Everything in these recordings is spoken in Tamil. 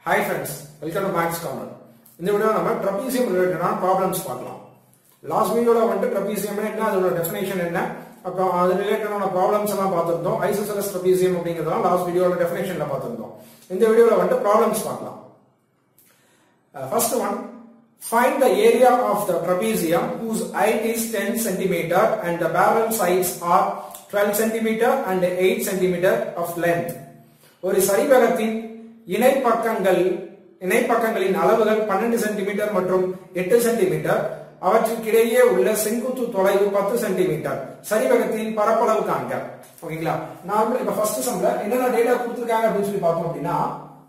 Hi friends welcome to maths corner இந்த வீடியோ நம்ம ட்ரபீசியம் ரிலேட்டடான ப்ராப்ளம்ஸ் பார்க்கலாம் லாஸ்ட் வீடியோல வந்துட்டு ட்ரபீசியம் என்ன அதோட டெஃபினேஷன் என்ன அப்புறம் அது ரிலேட்டடான ப்ராப்ளம்ஸ் எல்லாம் பார்த்திருந்தோம் ஐசோசலஸ் ட்ரபீசியம் அப்படிங்கிறதெல்லாம் லாஸ்ட் வீடியோல டெஃபினேஷன்ல பார்த்திருந்தோம் இந்த வீடியோல வந்துட்டு ப்ராப்ளம்ஸ் பார்க்கலாம் first one find the area of the trapezium whose height is 10 centimeter and the barrel sides are 12 centimeter and 8 centimeter of length ஒரு சரிவகத்தின் இணை பக்கங்கள் இணை பக்கங்களின் அளவுகள் 12 சென்டிமீட்டர் மற்றும் 8 சென்டிமீட்டர் அவற்றுக்கிடையே உள்ள செங்குத்து தொலைவு 10 சென்டிமீட்டர் சரிவகத்தின் பரப்பளவு காண்க ஓகேங்களா நார்மல் இப்ப ஃபர்ஸ்ட் சம்ல என்னென்ன டேட்டா கொடுத்துருக்காங்க அப்படின்னு சொல்லி பார்த்தோம் அப்படின்னா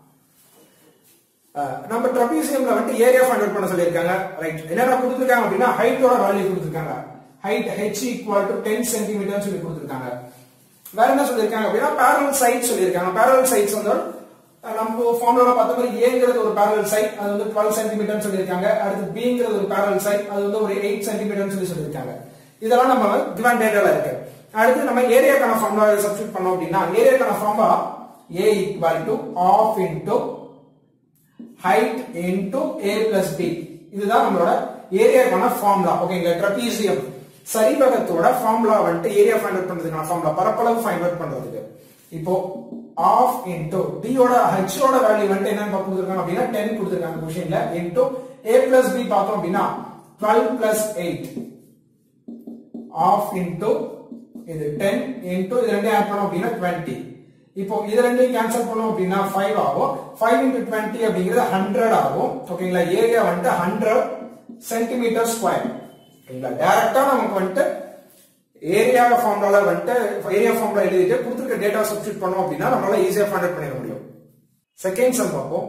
அஹ் நம்ம ட்ரபீசியம்ல வந்து ஏரியா ஃபைண்ட் அவுட் பண்ண சொல்லியிருக்காங்க ரைட் என்னென்ன கொடுத்துருக்காங்க அப்படின்னா ஹைட்டோட வேல்யூ கொடுத்துருக்காங்க height H equal to ten centimetre சொல்லி கொடுத்துருக்காங்க வேற என்ன சொல்லியிருக்காங்க அப்படின்னா பேரல் சைட் சொல்லியிருக்காங்க பேரல் சைட்ஸ் வந்து அஹ் நம்ம ஃபார்முலா பார்த்த மாதிரி ஏங்கிறது ஒரு பேரல் சைட் அது வந்து டுவெல் சென்டிமீட்டர் சொல்லியிருக்காங்க அடுத்து பிங்கிறது ஒரு பேரல் சைட் அது வந்து ஒரு எயிட் சென்டிமீட்டர் சொல்லி சொல்லியிருக்காங்க இதெல்லாம் நம்ம கிவன் டேட்டால இருக்கு அடுத்து நம்ம ஏரியாக்கான ஃபார்முலா சப்ஸ்டிட் பண்ணோம் அப்படின்னா ஏரியாக்கான formula A equal to half into height into a plus b இதுதான் நம்மளோட ஏரியாக்கான ஃபார்முலா ஓகேங்களா ட்ரபீசியம் சரிவகத்தோட ஃபார்முலா வந்துட்டு ஏரியா ஃபைண்ட் அவுட் பண்றதுக்கான ஃபார்முலா பரப்பளவு ஃபைண்ட் அவுட் பண்றதுக்கு இப்போ ஆஃப் இன்டூ d ஓட h ஓட வேல்யூ வந்துட்டு என்னன்னு கொடுத்துருக்காங்க அப்படின்னா 10 கொடுத்துருக்காங்க கொஸ்டின்ல இன்டூ a plus b பார்த்தோம் அப்படின்னா 12 plus 8 ஆஃப் இன்டூ இது 10 இன்டூ இது ரெண்டையும் ஆட் பண்ணோம் அப்படின்னா 20 இப்போ இது ரெண்டையும் கேன்சல் பண்ணோம் அப்படின்னா 5 ஆகும் 5 இன்டூ 20 அப்படிங்கிறது 100 ஆகும் ஓகேங்களா ஏரியா வந்துட்டு 100 சென்டிமீட்டர் ஸ்கொயர் ஓகேங்களா டைரக்டா நமக்கு வந்துட்டு ஏரியா ஃபார்முலால வந்துட்டு ஏரியா ஃபார்முலா எழுதிட்டு கொடுத்துருக்க டேட்டா சப்ஸ்டிட் பண்ணோம் அப்படின்னா நம்மளால ஈஸியா ஃபைண்ட் அவுட் பண்ணிட முடியும் செகண்ட் சம் பார்ப்போம்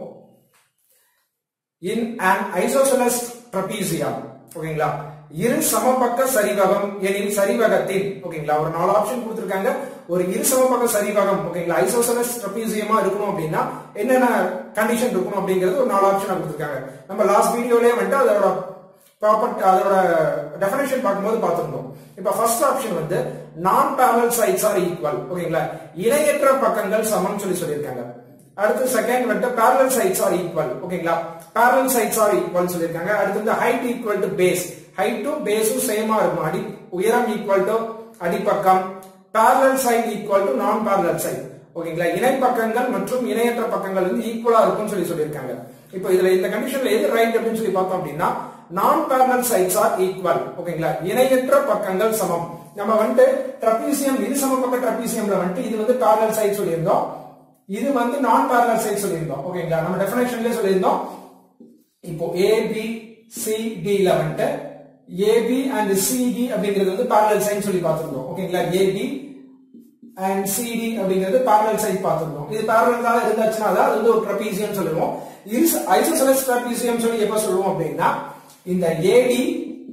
இன் an isosceles trapezium ஓகேங்களா இரு சமபக்க சரிவகம் எனில் சரிவகத்தின் ஓகேங்களா ஒரு நாலு ஆப்ஷன் கொடுத்திருக்காங்க ஒரு இரு சமபக்க சரிவகம் ஓகேங்களா ஐசோசலஸ் ட்ரபீசியமா இருக்கணும் அப்படின்னா என்னென்ன கண்டிஷன் இருக்கணும் அப்படிங்கிறது ஒரு நாலு ஆப்ஷன் கொடுத்திருக்காங்க நம்ம லாஸ்ட் வீடியோலயே வந்துட்டு அதோட ப்ராப்பர்ட்டி அதோட டெஃபினேஷன் பார்க்கும்போது பார்த்திருந்தோம் இப்ப ஃபர்ஸ்ட் ஆப்ஷன் வந்து நான் பேரல் சைட்ஸ் ஆர் ஈக்குவல் ஓகேங்களா இணையற்ற பக்கங்கள் சமம் சொல்லி சொல்லியிருக்காங்க அடுத்து செகண்ட் வந்துட்டு பேரல் சைட்ஸ் ஆர் ஈக்குவல் ஓகேங்களா பேரல் சைட்ஸ் ஆர் ஈக்குவல் சொல்லியிருக்காங்க அடுத்து வந்து ஹைட் ஈக்குவல் டு பேஸ் ஹைட்டும் பேஸும் சேமா இருக்கும் அடி உயரம் ஈக்குவல் டு அடிப்பக்கம் parallel side equal to non parallel side ஓகேங்களா இணை பக்கங்கள் மற்றும் இணையற்ற பக்கங்கள் வந்து ஈக்குவலா இருக்கும்னு சொல்லி சொல்லியிருக்காங்க இப்போ இதுல இந்த கண்டிஷன்ல எது ரைட் அப்படின்னு சொல்லி பார்த்தோம் அப்படின்னா நான் பேரல் சைட்ஸ் ஆர் ஈக்குவல் ஓகேங்களா இணையற்ற பக்கங்கள் சமம் நம்ம வந்துட்டு ட்ரபீசியம் இரு சமபக்க ட்ரபீசியம்ல வந்துட்டு இது வந்து பேரல் சைட் சொல்லியிருந்தோம் இது வந்து நான் பேரலல் சைட் சொல்லியிருந்தோம் ஓகேங்களா நம்ம டெஃபினேஷன்லயே சொல்லியிருந்தோம் இப்போ ஏபி சிடில வந்துட்டு ஏபி அண்ட் சிடி அப்படிங்கிறது வந்து பேரலல் சைன் சொல்லி பார்த்திருந்தோம் ஓகேங்களா ஏபி அண்ட் சிடி அப்படிங்கிறது பேரலல் சைட் பார்த்திருந்தோம் இது பேரலல் தான் இருந்தாச்சுன்னா தான் அது வந்து ஒரு ட்ரபீசியம் சொல்லுவோம் ஐசோசலஸ் ட்ரபீசியம் சொல்லி எப்ப சொல்லுவோம் அப்படின்னா இந்த ஏடி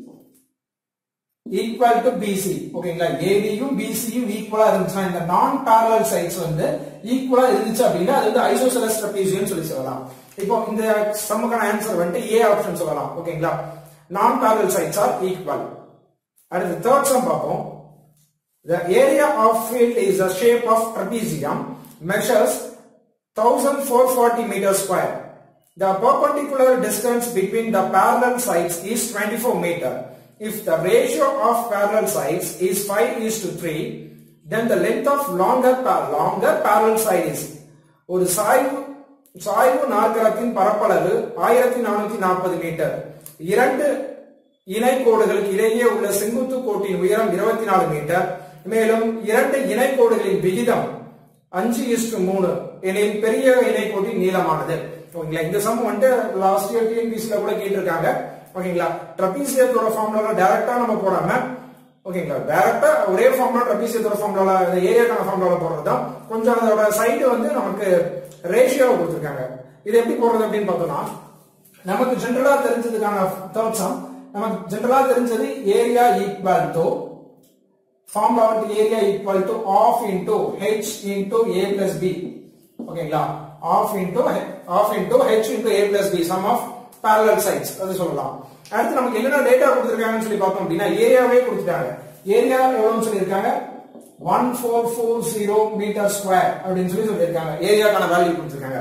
ஈக்குவல் டு பிசி ஓகேங்களா ஏடியும் பிசியும் ஈக்குவலா இருந்துச்சுன்னா இந்த நான் பேரலல் சைட்ஸ் வந்து ஈக்குவலா இருந்துச்சு அப்படின்னா அது வந்து ஐசோசலஸ் ட்ரபீசியம் சொல்லி சொல்லலாம் இப்போ இந்த சம்முக்கான ஆன்சர் வந்துட்டு ஏ ஆப்ஷன் சொல்லலாம் ஓகேங்களா non parallel sides are equal அடுத்து தேர்ட் சம் பார்ப்போம் The area of field is the shape of trapezium measures 1440 meters square. The perpendicular distance between the parallel sides is 24 meter. If the ratio of parallel sides is 5 is to 3, then the length of longer, longer parallel side is ஒரு சாய்வு சாய்வு நாற்கரத்தின் பரப்பளவு ஆயிரத்தி நானூத்தி நாற்பது மீட்டர் இரண்டு இணை கோடுகளுக்கு இடையே உள்ள செங்குத்து கோட்டின் உயரம் இருபத்தி நாலு மீட்டர் மேலும் இரண்டு இணை கோடுகளின் விகிதம் அஞ்சு இஸ்டு மூணு எனில் பெரிய இணை கோட்டின் நீளமானது ஓகேங்களா இந்த சம் வந்துட்டு லாஸ்ட் இயர் டிஎன்பிசில கூட கேட்டிருக்காங்க ஓகேங்களா ட்ரபீசியத்தோட ஃபார்முலா டைரக்டா நம்ம போடாம ஓகேங்களா டைரக்டா ஒரே ஃபார்முலா ட்ரபீசியத்தோட ஃபார்முலா இந்த ஏரியாக்கான ஃபார்முலா போடுறது தான் கொஞ்சம் அதோட சைடு வந்து நமக்கு ரேஷியோவை கொடுத்துருக்காங்க இது எப்படி போடுறது அப்படின்னு பார்த்தோம்னா நமக்கு ஜென்ரலா தெரிஞ்சதுக்கான தேர்ட் சம் நமக்கு ஜென்ரலா தெரிஞ்சது ஏரியா ஈக்குவல் டு ஃபார்முலா வந்து area equal to half into H into A plus B ஓகேங்களா half into half into H into A plus B sum of parallel sides அது சொல்லலாம் அடுத்து நமக்கு என்னென்ன டேட்டா கொடுத்துருக்காங்கன்னு சொல்லி பார்த்தோம் அப்படின்னா ஏரியாவே கொடுத்துட்டாங்க ஏரியா எவ்வளவுன்னு சொல்லியிருக்காங்க one four four zero metre square அப்படின்னு சொல்லி சொல்லியிருக்காங்க ஏரியாக்கான வேல்யூ கொடுத்துருக்காங்க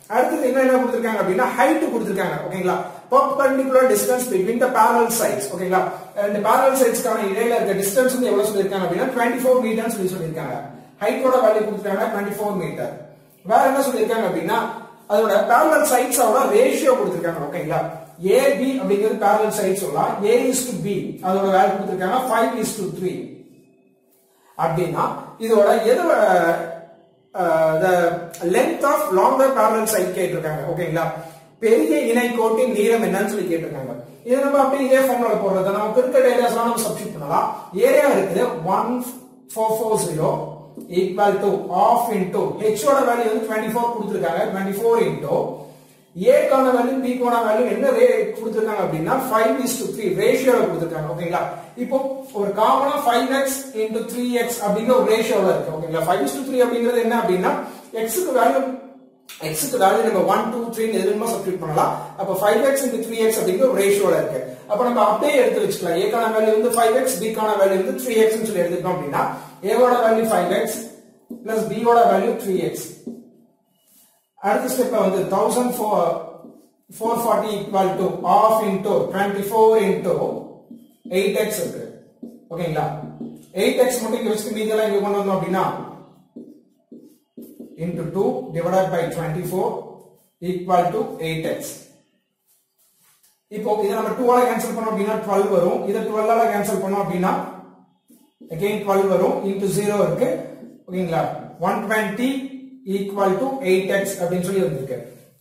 அடுத்தது என்ன என்ன கொடுத்திருக்காங்க அப்படின்னா ஹைட் கொடுத்திருக்காங்க ஓகேங்களா perpendicular distance between the parallel sides ஓகேங்களா இந்த parallel sidesக்கான இடையில இருக்க டிஸ்டன்ஸ் வந்து எவ்வளவு சொல்லிருக்காங்க அப்படின்னா 24 மீட்டர்னு சொல்லி சொல்லிருக்காங்க ஹைட்டோட வேல்யூ கொடுத்திருக்காங்க 24 மீட்டர் வேற என்ன சொல்லிருக்காங்க அப்படின்னா அதோட parallel sidesஓட ரேஷியோ கொடுத்திருக்காங்க ஓகேங்களா AB அப்படிங்கிறது parallel sides சொல்லலாம் A is to B அதோட வேல்யூ கொடுத்திருக்காங்க 5 is to 3 அப்படின்னா இதோட எது the length of longer parallel side கேட்டிருக்காங்க ஓகேங்களா பெரிய இணை கோட்டின் நீளம் என்னன்னு சொல்லி கேட்டிருக்காங்க இது நம்ம அப்படியே இதே ஃபார்முலா போடுறது நம்ம கிரிக்கெட் ஏரியாஸ்லாம் நம்ம சப்ஸ்டிட் பண்ணலாம் ஏரியா இருக்குது one four four zero equal to half into ஹெச்சோட வேல்யூ வந்து டுவெண்ட்டி ஃபோர் கொடுத்துருக்காங்க டுவெண்ட்டி ஃபோர் இன்டூ ஏக்கான வேல்யூ பிக்கான வேல்யூ என்ன ரே கொடுத்துருக்காங்க அப்படின்னா ஃபைவ் இஸ் டு த்ரீ ரேஷியோல கொடுத்துருக்காங்க ஓகேங்களா இப்போ ஒரு காமனா five X into three X அப்படிங்கிற ஒரு ரேஷியோல இருக்கு ஓகேங்களா ஃபைவ் இஸ் டு த்ரீ அப்படிங்கிறது என்ன அப்படின்னா எக்ஸுக்கு வேல்யூ எக்ஸுக்கு வேல்யூ நம்ம ஒன் டூ த்ரீ எதுவுமே சப்ஸ்டியூட் பண்ணலாம் அப்போ five X into three X அப்படிங்கிற ஒரு ரேஷியோல இருக்கு அப்போ நம்ம அப்படியே எடுத்து வச்சுக்கலாம் ஏக்கான வேல்யூ வந்து ஃபைவ் எக்ஸ் பிக்கான வேல்யூ வந்து த்ரீ எக்ஸ் சொல்லி எடுத்துக்கிட்டோம் அப்படின்னா ஏவோட வேல்யூ ஃபைவ் எக்ஸ் பிளஸ் பியோட வேல்யூ த்ரீ எக்ஸ் அடுத்த ஸ்டெப் வந்து thousand four four forty equal to half into twenty four into eight X இருக்கு ஓகேங்களா எயிட் எக்ஸ் மட்டும் இங்க வச்சுட்டு மீதெல்லாம் இங்க கொண்டு வந்தோம் அப்படின்னா into 2 divided by 24 equal to 8x இப்போ இதை நம்ம 2 ஆல கேன்சல் பண்ணோம் அப்படின்னா 12 வரும் இதை 12 ஆல கேன்சல் பண்ணோம் அப்படின்னா again 12 வரும் into 0 இருக்கு ஓகேங்களா 120 equal to 8x அப்படின்னு சொல்லி வந்திருக்கு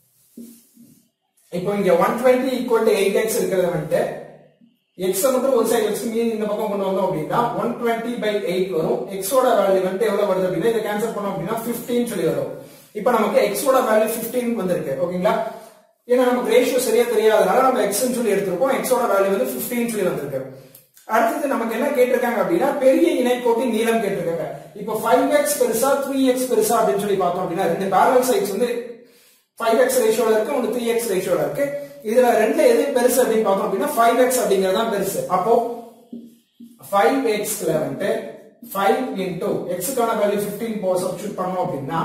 இப்போ இங்க 120 equal to 8x இருக்கிறத வந்துட்டு x மட்டும் ஒரு சைடு வச்சு மீதி இந்த பக்கம் கொண்டு வந்தோம் அப்படின்னா 120 by 8 வரும் x ஓட வேல்யூ வந்து எவ்வளவு வருது அப்படின்னா இதை கேன்சல் பண்ணோம் அப்படின்னா 15 சொல்லி வரும் இப்போ நமக்கு x ஓட வேல்யூ 15 வந்திருக்கு ஓகேங்களா ஏன்னா நமக்கு ரேஷியோ சரியா தெரியாதனால நம்ம x ன்னு சொல்லி எடுத்திருக்கோம் x ஓட வேல்யூ வந்து 15 சொல்லி வந்திருக்கு அடுத்தது நமக்கு என்ன கேட்டிருக்காங்க அப்படின்னா பெரிய இணைக்கோட்டின் நீளம் கேட்டிருக்காங்க இப்போ 5x பெருசா 3x பெருசா அப்படின்னு சொல்லி பார்த்தோம் அப்படின்னா ரெண்டு பேரல் சைட்ஸ் வந்து 5x ரேஷியோல இருக்கு ஒன்று 3x ரேஷியோல இருக்கு இதுல ரெண்டு எது பெருசு அப்படின்னு பார்த்தோம் அப்படின்னா 5x அப்படிங்கிறது தான் பெருசு அப்போ 5x ல வந்துட்டு 5 இன்டூ எக்ஸுக்கான வேல்யூ 15 போ சப்ஸ்டியூட் பண்ணோம் அப்படின்னா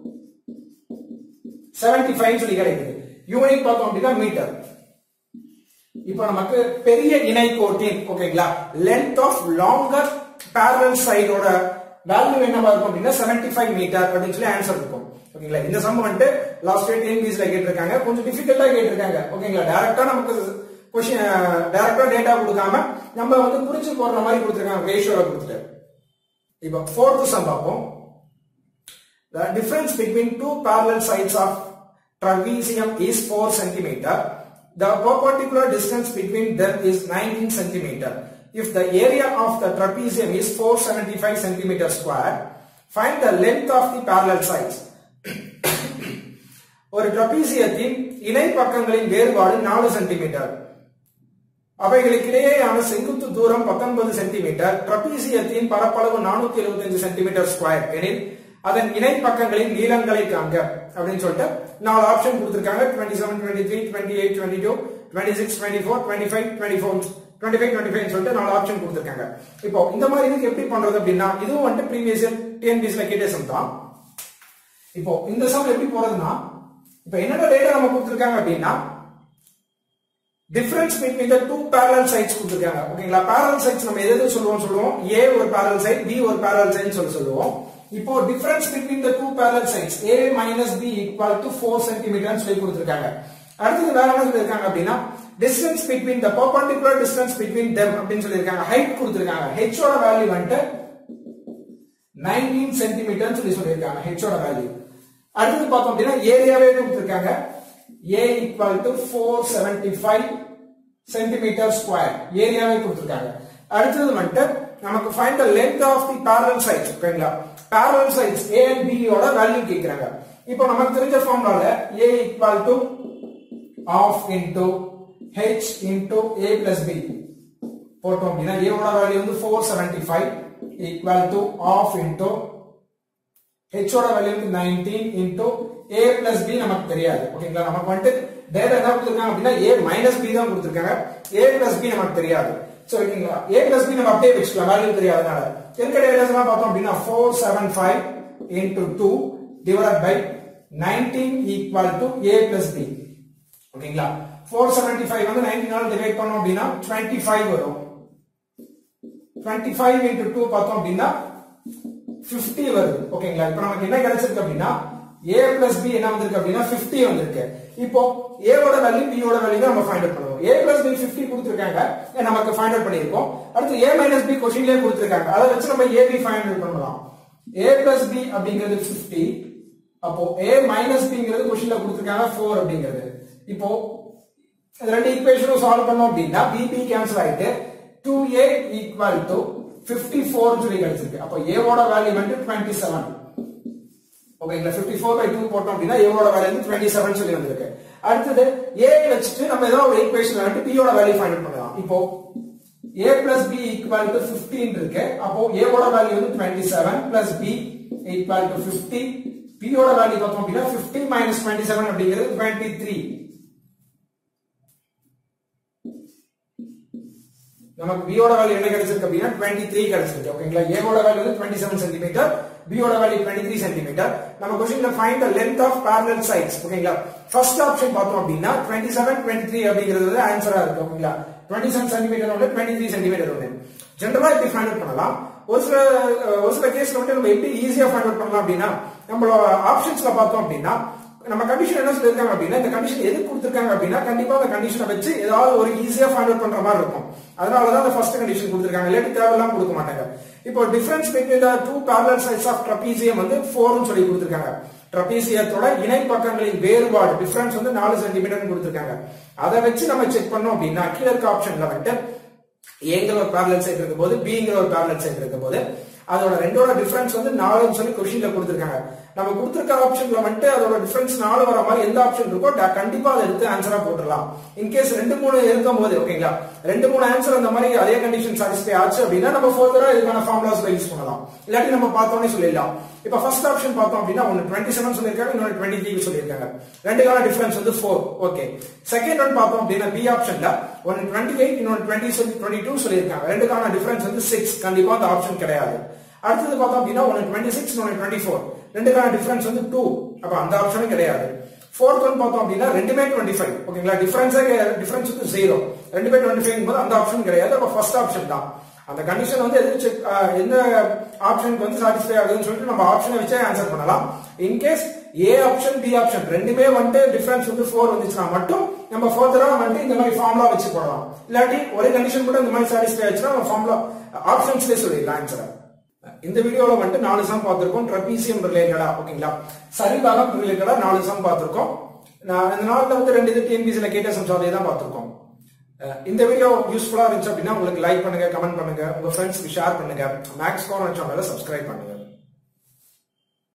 75 சொல்லி கிடைக்குது யூனிட் பார்த்தோம் அப்படின்னா மீட்டர் இப்போ நமக்கு பெரிய இணை கோட்டின் ஓகேங்களா லென்த் ஆஃப் லாங்கர் பேரல் சைடோட வேல்யூ என்னவா இருக்கும் அப்படின்னா 75 மீட்டர் அப்படின்னு சொல்லி ஆன்சர் இருக்கும் ஓகேங்களா இந்த சம் வந்துட்டு லாஸ்ட் இயர் டிஎன்பிஎஸ்ல கேட்டிருக்காங்க கொஞ்சம் டிஃபிகல்ட்டா கேட்டிருக்காங்க ஓகேங்களா டைரக்டா நமக்கு கொஸ்டின் டைரக்டா டேட்டா கொடுக்காம நம்ம வந்து புரிஞ்சு போடுற மாதிரி கொடுத்துருக்காங்க ரேஷியோல கொடுத்துட்டு இப்போ ஃபோர்த் சம் பார்ப்போம் The difference between two parallel sides of trapezium is 4 centimeter. The perpendicular distance between them is 19 centimeter. If the area of the trapezium is 475 centimeter square, find the length of the parallel sides. ஒரு ட்ரபீசியத்தின் இணை பக்கங்களின் வேறுபாடு நாலு சென்டிமீட்டர் அவைகளுக்கிடையேயான செங்குத்து தூரம் 19 சென்டிமீட்டர் ட்ரபீசியத்தின் பரப்பளவு 475 சென்டிமீட்டர் ஸ்கொயர் எனில் அதன் இணை பக்கங்களின் நீளங்களை காண்க அப்படின்னு சொல்லிட்டு நாலு ஆப்ஷன் கொடுத்திருக்காங்க 27 23 28 22 26 24 25 24 25 25 சொல்லிட்டு நாலு ஆப்ஷன் கொடுத்திருக்காங்க இப்போ இந்த மாதிரி இதுக்கு எப்படி பண்றது அப்படின்னா இதுவும் வந்துட்டு ப்ரீவியஸ் இயர் டிஎன்பிஎஸ்ல கேட்ட சம் தான் இப்போ இந்த சம் எப்படி போறதுன்னா இப்போ என்னென்ன டேட்டா நம்ம கொடுத்திருக்காங்க அப்படின்னா difference between the two parallel sides கொடுத்திருக்காங்க ஓகேங்களா பேரலல் சைட்ஸ் நம்ம எது எது சொல்லுவோம் சொல்லுவோம் ஏ ஒரு பேரலல் சைட் பி ஒரு பேரலல் சைட் சொல்லி சொல்லுவோம் இப்போ difference between the two parallel sides A minus B equal to four centimetre சொல்லி கொடுத்திருக்காங்க அடுத்தது வேற என்ன சொல்லியிருக்காங்க அப்படின்னா distance between the perpendicular distance between them அப்படின்னு சொல்லியிருக்காங்க ஹைட் கொடுத்திருக்காங்க ஹெச் ஓட வேல்யூ வந்துட்டு நைன்டீன் சென்டிமீட்டர் சொல்லி சொல்லியிருக்காங்க ஹெச் ஓட வேல்யூ அடுத்தது பார்த்தோம் அப்படின்னா ஏரியாவே கொடுத்திருக்காங்க A equal to four seventy five centimetre square ஏரியாவே கொடுத்திருக்காங்க அடுத்தது வந்துட்டு நமக்கு find the length of the parallel sides ஓகேங்களா parallel sides A and B யோட வேல்யூ கேக்குறாங்க இப்போ நமக்கு தெரிஞ்ச ஃபார்முலால A equal to half into H into A plus B போட்டோம் அப்படின்னா ஏ ஓட வேல்யூ வந்து four seventy five equal to half into H ஓட வேல்யூ வந்து nineteen into A plus B நமக்கு தெரியாது ஓகேங்களா நமக்கு வந்துட்டு டேட்டா என்ன கொடுத்துருக்காங்க அப்படின்னா ஏ மைனஸ் பி தான் கொடுத்துருக்காங்க ஏ பிளஸ் பி நமக்கு தெரியாது சோ ஓகேங்களா ஏ பிளஸ் பி நம்ம அப்படியே வச்சுக்கலாம் வேல்யூ தெரியாதனால இருக்க டேட்டாஸ் எல்லாம் பார்த்தோம் அப்படின்னா four seven five into two divide by nineteen equal to A plus B ஓகேங்களா ஃபோர் செவன்டி ஃபைவ் வந்து நைன்டீனால டிவைட் பண்ணோம் அப்படின்னா டுவெண்ட்டி ஃபைவ் வரும் டுவெண்ட்டி ஃபைவ் இன்டூ டூ பார்த்தோம் அப்படின்னா பிப்டி வருது ஓகேங்களா இப்போ நமக்கு என்ன கிடைச்சிருக்கு அப்படின்னா ஏ பிளஸ் பி என்ன வந்திருக்கு அப்படின்னா பிப்டி வந்திருக்கு இப்போ ஏவோட வேல்யூ பியோட வேல்யூ நம்ம ஃபைண்ட் அவுட் பண்ணுவோம் ஏ பிளஸ் பி பிப்டி கொடுத்துருக்காங்க நமக்கு ஃபைண்ட் அவுட் பண்ணியிருக்கோம் அடுத்து ஏ மைனஸ் பி கொஸ்டின்லேயே கொடுத்துருக்காங்க அதை வச்சு நம்ம ஏபி ஃபைண்ட் அவுட் பண்ணலாம் ஏ பிளஸ் பி அப்படிங்கிறது பிப்டி அப்போ ஏ மைனஸ் பிங்கிறது கொஸ்டின்ல கொடுத்துருக்காங்க ஃபோர் அப்படிங்கிறது இப்போ இது ரெண்டு ஈக்குவேஷனும் சால்வ் பண்ணோம் அப்படின்னா பிபி கேன்சல் ஆயிட்டு two A equal to fifty four சொல்லி கிடைச்சிருக்கு அப்போ ஏவோட வேல்யூ வந்து டுவெண்ட்டி செவன் ஓகேங்களா பிப்டி ஃபோர் பை டூ போட்டோம் அப்படின்னா ஏவோட வேல்யூ வந்து டுவெண்ட்டி செவன் சொல்லி வந்திருக்கு அடுத்தது ஏ வச்சுட்டு நம்ம ஏதோ ஒரு ஈக்குவேஷன் வந்து பியோட வேல்யூ ஃபைண்ட் பண்ணலாம் இப்போ A plus B equal to fifteen இருக்கு அப்போ ஏவோட வேல்யூ வந்து twenty seven plus B equal to fifty பியோட வேல்யூ பார்த்தோம் அப்படின்னா பிப்டி மைனஸ் டுவெண்ட்டி செவன் அப்படிங்கிறது டுவெண்ட்டி த்ரீ நமக்கு பியோட வேல்யூ என்ன கிடைச்சிருக்கு அப்படின்னா டுவெண்ட்டி த்ரீ கிடைச்சிருக்கு ஓகேங்களா ஏவோட வேல்யூ வந்து டுவெண்ட்டி செவன் சென்டிமீட்டர் பியோட வேல்யூ டுவெண்ட்டி த்ரீ சென்டிமீட்டர் நம்ம கொஸ்டின்ல find the length of parallel sides ஓகேங்களா ஃபர்ஸ்ட் ஆப்ஷன் பார்த்தோம் அப்படின்னா டுவெண்ட்டி செவன் டுவெண்ட்டி த்ரீ அப்படிங்கிறது வந்து ஆன்சரா இருக்கு ஓகேங்களா டுவெண்ட்டி செவன் சென்டிமீட்டர் ஒன்று டுவெண்ட்டி த்ரீ சென்டிமீட்டர் ஒன்று ஜென்ரலா இப்படி ஃபைண்ட் அவுட் பண்ணலாம் ஒரு சில அஹ், ஒரு சில கேஸ்ல வந்து நம்ம எப்படி ஈஸியா ஃபைண்ட் அவுட் பண்ணலாம் அப்படின்னா நம்மளோட ஆப்ஷன்ஸ்ல பார்த்தோம் அப்படின்னா நம்ம கண்டிஷன் என்ன சொல்லிருக்காங்க அப்படின்னா இந்த கண்டிஷன் எது கொடுத்திருக்காங்க அப்படின்னா கண்டிப்பா அந்த கண்டிஷனை வச்சு ஏதாவது ஒரு ஈஸியா ஃபைண்ட் அவுட் பண்ற மாதிரி இருக்கும் அதனாலதான் அந்த ஃபர்ஸ்ட் கண்டிஷன் கொடுத்திருக்காங்க இல்லாட்டி தேவையெல்லாம் கொடுக்க மாட்டாங்க இப்போ difference between the two parallel sides of trapezium வந்து 4 னு சொல்லி கொடுத்திருக்காங்க ட்ரபீசியத்தோட இணை பக்கங்களின் வேறுபாடு டிஃபரன்ஸ் வந்து நாலு சென்டிமீட்டர் கொடுத்திருக்காங்க அதை வச்சு நம்ம செக் பண்ணோம் அப்படின்னா கீழே இருக்க ஆப்ஷன்ல வந்துட்டு ஏங்கிற ஒரு parallel side இருக்கும் போது பிங்கிற ஒரு parallel side இருக்கும் போது அதோட ரெண்டோட டிஃபரன்ஸ் வந்து நாலுன்னு சொல்லி கொஸ்டின்ல கொடுத்திருக்காங்க நம்ம கொடுத்திருக்க ஆப்ஷன்ல வந்துட்டு அதோட டிஃபரன்ஸ் நாலு வர மாதிரி எந்த ஆப்ஷன் இருக்கோ ட- கண்டிப்பா அதை எடுத்து ஆன்சரா போட்டுடலாம் இன்கேஸ் ரெண்டு மூணு இருக்கும் போது ஓகேங்களா ரெண்டு மூணு ஆன்சர் அந்த மாதிரி அதே கண்டிஷன் சாட்டிஸ்ஃபை ஆச்சு அப்படின்னா நம்ம ஃபர்தரா இதுக்கான ஃபார்முலாஸ்ல யூஸ் பண்ணலாம் இல்லாட்டி நம்ம பார்த்தோன்னே சொல்லிடலாம் இப்ப ஃபர்ஸ்ட் ஆப்ஷன் பார்த்தோம் அப்படின்னா ஒன்னு டுவெண்ட்டி செவன் சொல்லியிருக்காங்க இன்னொன்று டுவெண்ட்டி த்ரீ சொல்லியிருக்காங்க ரெண்டுக்கான டிஃபரன்ஸ் வந்து ஃபோர் ஓகே செகண்ட் ஒன் பார்த்தோம் அப்படின்னா பி ஆப்ஷன்ல ஒன்னு டுவெண்ட்டி எயிட் இன்னொன்று டுவெண்ட்டி சொல்லி டுவெண்ட்டி டூ சொல்லியிருக்காங்க ரெண்டுக்கான டிஃபரன்ஸ் வந்து சிக்ஸ் கண்டிப்பா அந்த ஆப்ஷன் கிடையாது அடுத்தது பார்த்தோம் அப்படின்னா ஒன்னு டுவெண்ட்டி சிக்ஸ் இன்னொன்று டுவெண்ட்டி ஃபோர் ரெண்டுக்கான டிஃபரன்ஸ் வந்து டூ அப்ப அந்த ஆப்ஷனும் கிடையாது ஃபோர்த் ஒன் பார்த்தோம் அப்படின்னா ரெண்டுமே டுவெண்ட்டி ஃபைவ் ஓகேங்களா டிஃபரன்ஸே டிஃபரன்ஸ் வந்து ஜீரோ ரெண்டுமே டுவெண்ட்டி ஃபைவ் போது அந்த ஆப்ஷன் கிடையாது அப்ப ஃபர்ஸ்ட் ஆப்ஷன் தான் அந்த கண்டிஷன் வந்து எது செக் எந்த ஆப்ஷனுக்கு வந்து சாட்டிஸ்ஃபை ஆகுதுன்னு சொல்லிட்டு நம்ம ஆப்ஷனை வச்சே ஆன்சர் பண்ணலாம் in case A option B option ரெண்டுமே வந்துட்டு டிஃபரன்ஸ் வந்து ஃபோர் வந்துச்சுன்னா மட்டும் நம்ம ஃபர்தரா வந்துட்டு இந்த மாதிரி ஃபார்முலா வச்சு போடலாம் இல்லாட்டி ஒரே கண்டிஷன் கூட இந்த மாதிரி சாட்டிஸ்ஃபை ஆச்சுன்னா நம்ம ஃபார்முலா ஆப்ஷன்ஸ்லேயே சொல்லிடலாம் ஆன்சரை இந்த வீடியோல வந்துட்டு நாலு சம் பார்த்திருக்கோம் ட்ரபீசியம் ரிலேட்டடா ஓகேங்களா சரிபாகம் ரிலேட்டடா நாலு சம் பார்த்திருக்கோம் நான் இந்த நாள்ல வந்து ரெண்டு இது டிஎன்பிசில கேட்ட சம்ஸ் அதே தான் பார்த்திருக்கோம் அஹ் இந்த வீடியோ யூஸ்ஃபுல்லா இருந்துச்சு அப்படின்னா உங்களுக்கு லைக் பண்ணுங்க கமெண்ட் பண்ணுங்க உங்க ஃப்ரெண்ட்ஸ்க்கு ஷேர் பண்ணுங்க மேக்ஸ் கார்னர் சேனலை சப்ஸ்கிரைப் பண்ணுங்க